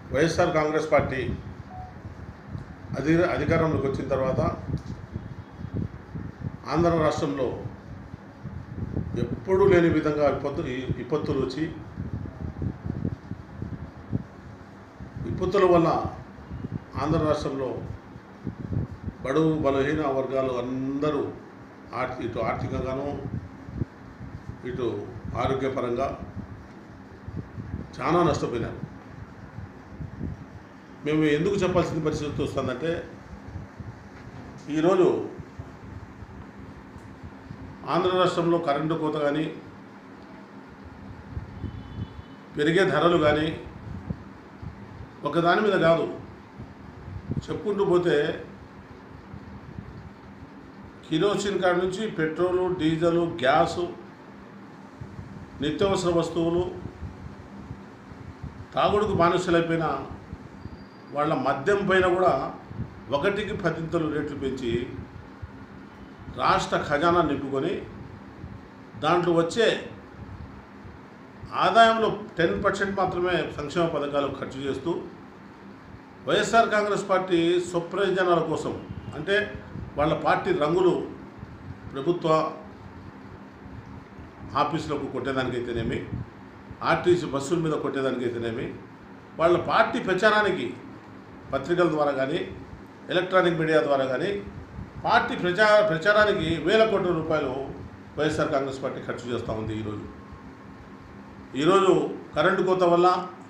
YSR Congress party అధి అధికారంలోకి వచ్చిన తర్వాత ఆంధ్ర రాష్ట్రంలో ఎప్పుడూ లేని విధంగా విపత్తు ఈ- విపత్తులు వచ్చి విపత్తుల వల్ల ఆంధ్ర రాష్ట్రంలో బడుగు బలహీన వర్గాలు అందరూ ఆర్థి ఇటు ఆర్థికంగాను ఇటు ఆరోగ్యపరంగా చాలా నష్టపోయినారు మేము ఎందుకు చెప్పాల్సిన పరిస్థితి వస్తుందంటే ఈరోజు ఆంధ్ర రాష్ట్రంలో కరెంటు కోత కానీ పెరిగే ధరలు కానీ ఒకదాని మీద కాదు చెప్పుకుంటూ పోతే కిరోసిన్ కాడ నుంచి పెట్రోలు డీజిల్ గ్యాసు నిత్యావసర వస్తువులు తాగుడుకు బానిసలైపోయిన వాళ్ళ మద్యం పైన కూడా ఒకటికి పదింతలు రేట్లు పెంచి రాష్ట్ర ఖజానా నింపుకొని దాంట్లో వచ్చే ఆదాయంలో టెన్ పర్సెంట్ మాత్రమే సంక్షేమ పథకాలు ఖర్చు చేస్తూ వైఎస్ఆర్ కాంగ్రెస్ పార్టీ స్వప్రయోజనాల కోసం అంటే వాళ్ళ పార్టీ రంగులు ప్రభుత్వ ఆఫీసులకు కొట్టేదానికైతేనేమి ఆర్టీసీ బస్సుల మీద కొట్టేదానికైతేనేమి వాళ్ళ పార్టీ ప్రచారానికి పత్రికల ద్వారా కానీ ఎలక్ట్రానిక్ మీడియా ద్వారా కానీ పార్టీ ప్రచార ప్రచారానికి వేల కోట్ల రూపాయలు వైఎస్ఆర్ కాంగ్రెస్ పార్టీ ఖర్చు చేస్తూ ఉంది ఈరోజు ఈరోజు కరెంటు కోత వల్ల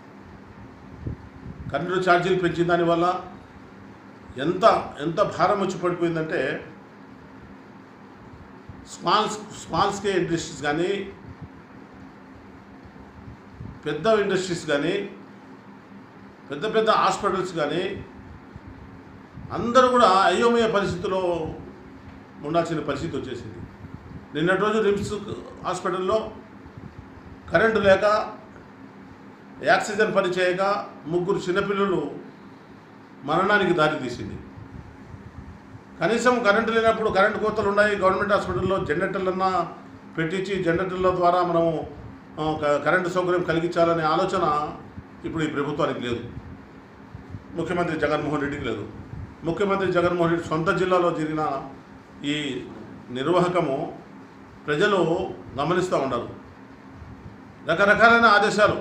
కరెంటు ఛార్జీలు పెంచిన దానివల్ల ఎంత ఎంత భారం వచ్చి పడిపోయిందంటే స్మాల్ స్మాల్ స్కేల్ ఇండస్ట్రీస్ కానీ పెద్ద ఇండస్ట్రీస్ కానీ పెద్ద పెద్ద హాస్పిటల్స్ కానీ అందరూ కూడా అయోమయ పరిస్థితిలో ఉండాల్సిన పరిస్థితి వచ్చేసింది నిన్నటి రోజు రిమ్స్ హాస్పిటల్లో కరెంటు లేక ఆక్సిజన్ పని చేయక ముగ్గురు చిన్నపిల్లలు మరణానికి దారి తీసింది కనీసం కరెంటు లేనప్పుడు కరెంటు కోతలు ఉన్నాయి గవర్నమెంట్ హాస్పిటల్లో జనరేటర్లన్నా పెట్టించి జనరేటర్ల ద్వారా మనము ఆ, క- కరెంటు సౌకర్యం కలిగించాలనే ఆలోచన ఇప్పుడు ఈ ప్రభుత్వానికి లేదు ముఖ్యమంత్రి జగన్మోహన్ రెడ్డికి లేదు ముఖ్యమంత్రి జగన్మోహన్ రెడ్డి సొంత జిల్లాలో జరిగిన ఈ నిర్వాహకము ప్రజలు గమనిస్తూ ఉండరు రకరకాలైన ఆదేశాలు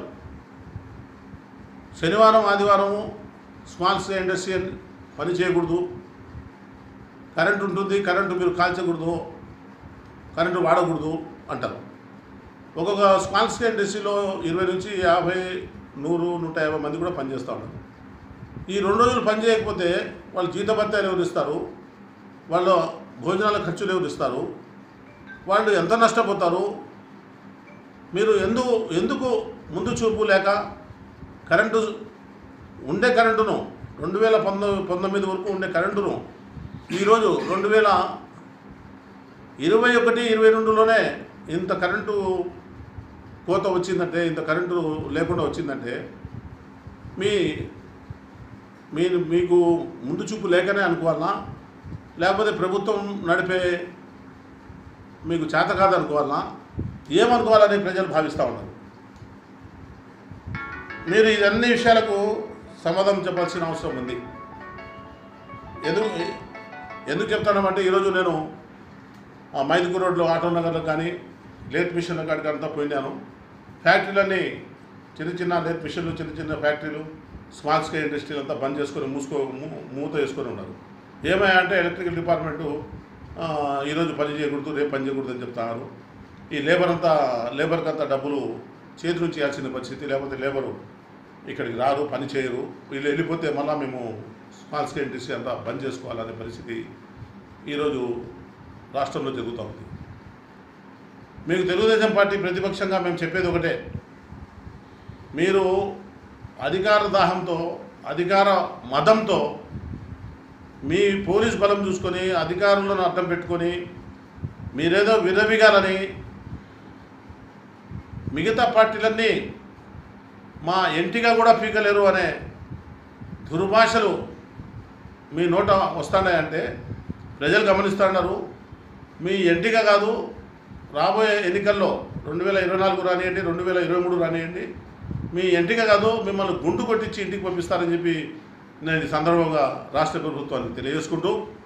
శనివారం ఆదివారం స్మాల్ స్కేల్ ఇండస్ట్రియల్ పని చేయకూడదు కరెంట్ ఉంటుంది కరెంటు మీరు కాల్చకూడదు కరెంటు వాడకూడదు అంటారు ఒక్కొక్క స్మాల్ స్కేల్ ఇండస్ట్రీలో ఇరవై నుంచి యాభై నూరు నూట యాభై మంది కూడా పనిచేస్తూ ఉన్నారు ఈ రెండు రోజులు పని చేయకపోతే వాళ్ళు జీతభత్యాలు ఎవరు ఇస్తారు వాళ్ళ భోజనాల ఖర్చులు ఎవరు ఇస్తారు వాళ్ళు ఎంత నష్టపోతారు మీరు ఎందుకు ఎందుకు ముందు చూపు లేక కరెంటు ఉండే కరెంటును రెండు వేల పంతొమ్మిది పంతొమ్మిది వరకు ఉండే కరెంటును ఈరోజు రెండు వేల ఇరవై ఒకటి ఇరవై రెండులోనే ఇంత కరెంటు కోత వచ్చిందంటే ఇంత కరెంటు లేకుండా వచ్చిందంటే మీ మీరు మీకు ముందు చూపు లేకనే అనుకోవాలనా లేకపోతే ప్రభుత్వం నడిపే మీకు చేత కాదనుకోవాలనా ఏమనుకోవాలని ప్రజలు భావిస్తూ ఉన్నారు మీరు ఇవన్నీ విషయాలకు సమాధానం చెప్పాల్సిన అవసరం ఉంది ఎందుకు ఎందుకు చెప్తానంటే ఈరోజు నేను ఆ మైదుకూరు రోడ్లో ఆటో నగర్లో కానీ లేత్ మిషన్ల కాడికి అంతా పోయినాను ఫ్యాక్టరీలన్నీ చిన్న చిన్న లేత్ మిషన్లు చిన్న చిన్న ఫ్యాక్టరీలు స్మాల్ స్కేల్ ఇండస్ట్రీలు అంతా బంద్ చేసుకొని మూసుకో మూ- మూత వేసుకొని ఉన్నారు ఏమయ్యా అంటే ఎలక్ట్రికల్ డిపార్ట్మెంటు ఆ, ఈరోజు పని చేయకూడదు రేపు పని చేయకూడదు అని చెప్తున్నారు ఈ లేబర్ అంతా లేబర్కి అంతా డబ్బులు చేతి నుంచి ఇవ్వాల్సిన పరిస్థితి లేకపోతే లేబరు ఇక్కడికి రారు పని చేయరు వీళ్ళు వెళ్ళిపోతే మళ్ళీ మేము స్మాల్ స్కేల్ ఇండస్ట్రీ అంతా బంద్ చేసుకోవాలనే పరిస్థితి ఈరోజు రాష్ట్రంలో జరుగుతూ ఉంది మీకు తెలుగుదేశం పార్టీ ప్రతిపక్షంగా మేము చెప్పేది ఒకటే మీరు అధికార దాహంతో అధికార మదంతో మీ పోలీస్ బలం చూసుకొని అధికారులను అడ్డం పెట్టుకొని మీరేదో విరవిగాలని మిగతా పార్టీలన్నీ మా ఎంటిగా కూడా పీకలేరు అనే దుర్భాషలు మీ నోట వస్తున్నాయంటే ప్రజలు గమనిస్తున్నారు మీ ఎంటిగా కాదు రాబోయే ఎన్నికల్లో రెండు వేల ఇరవై నాలుగు రానియండి రెండు వేల ఇరవై మూడు రానియండి మీ ఎంటిక కాదు మిమ్మల్ని గుండు కొట్టించి ఇంటికి పంపిస్తారని చెప్పి నేను ఈ సందర్భంగా రాష్ట్ర ప్రభుత్వానికి తెలియజేసుకుంటూ